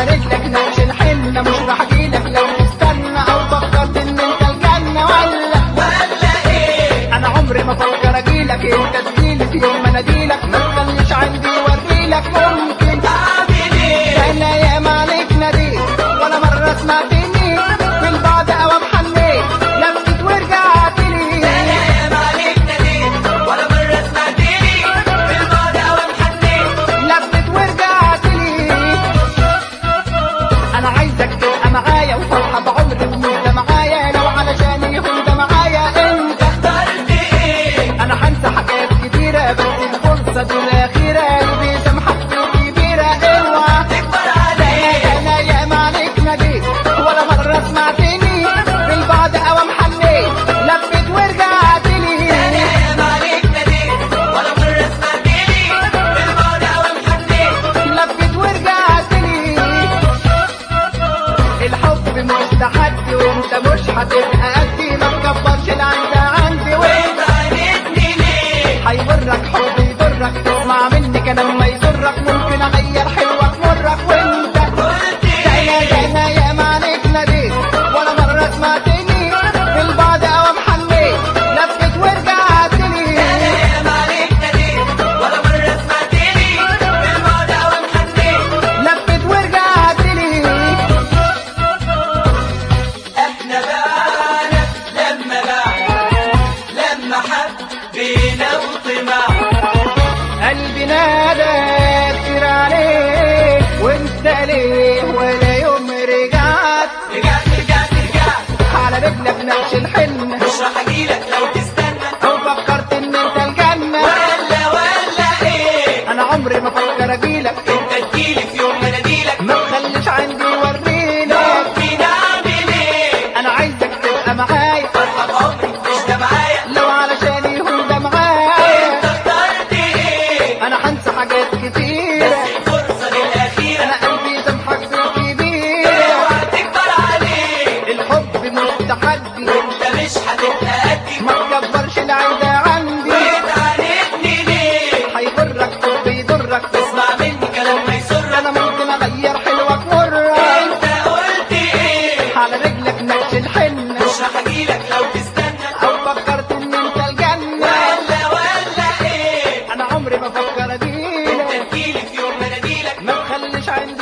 على رجلك نقش الحنة مش راح اجيلك لو تستنى او فكرت ان انت الجنة ولا ولا ايه انا عمري ما افكر اجيلك انت تجيلي في يوم ما اناديلك ما تخليش عندي اوريلك ممكن اعمل ايه انا ياما عليك ناديت ولا مرة سمعتني في البعد اوام حنيت لفت ورجعت لي انا ياما عليك ناديت ولا مرة سمعتني في البعد اوام حنيت لفت ورجعت لي انا عايزك تبقى معايا وفرحة بعمري ومدة معايا لو علشان يكون ده معايا انت اخترت ايه انا هنسى حاجات كتيرة بس الفرصة دي الاخيرة قلبي سامحك في كبيرة اوعى تكبر عليك انا ياما عليك ناديت ولا مرة سمعتني في البعد اوام حنيت لفت ورجعت لي انا ياما عليك ناديت ولا مرة سمعتني في البعد اوام حنيت لفت ورجعت لي الحب مش تحدي وانت مش هتبقى قدي ما تكبرش العند عندي وانت وانت عاندني ليه هيضرك حب يضرك تسمع مني كلام ما يضرك ممكن اغير حلوك مرك وانت قلت انا ايه انا ياما عليك ناديت ولا مرة سمعتني في البعد اوام حنيت لفت ورجعت لي انا ياما عليك ناديت ولا مرة سمعتني في البعد اوام حنيت لفت ورجعت لي احنا بعنا لما بعنا لما حبينا وطمعنا قلبي نادى كتير عليك وانت ليه ولا يوم رجعت رجعت رجعت رجعت على رجلك نفس الحنة مش راح اجيلك لو تستنى او فكرت ان انت الجنة ولا ولا ايه انا عمري ما افكر اجيلك انت تجيلي في يوم مناديلك ما تخليش عندي وريلك ممكن اعمل ايه انا عايزك تبقى معايا فرحة بعمري مش ده معايا لو علشان يهون ده معايا انت اخترت ايه انا هنسى حاجات كتيرة بس الفرصة للأخيرة انا قلبي سامحك في كبيرة اوعى تكبر عليه الحب مش تحدي انت مش هتبقى قدي ما تكبرش العيدة عندي وانت عاندني ليه هيضرك حب يضرك اسمع مني كلام ما يسرك انا ممكن اغير حلوك مرة انت قلت ايه على رجلك نقش الحنة مش راح اجيلك لو تستنى او فكرت ان انت الجنة ولا ولا ايه انا عمري ما افكر اجيلك انت تجيلي في يوم مناديلك ما تخليش عندي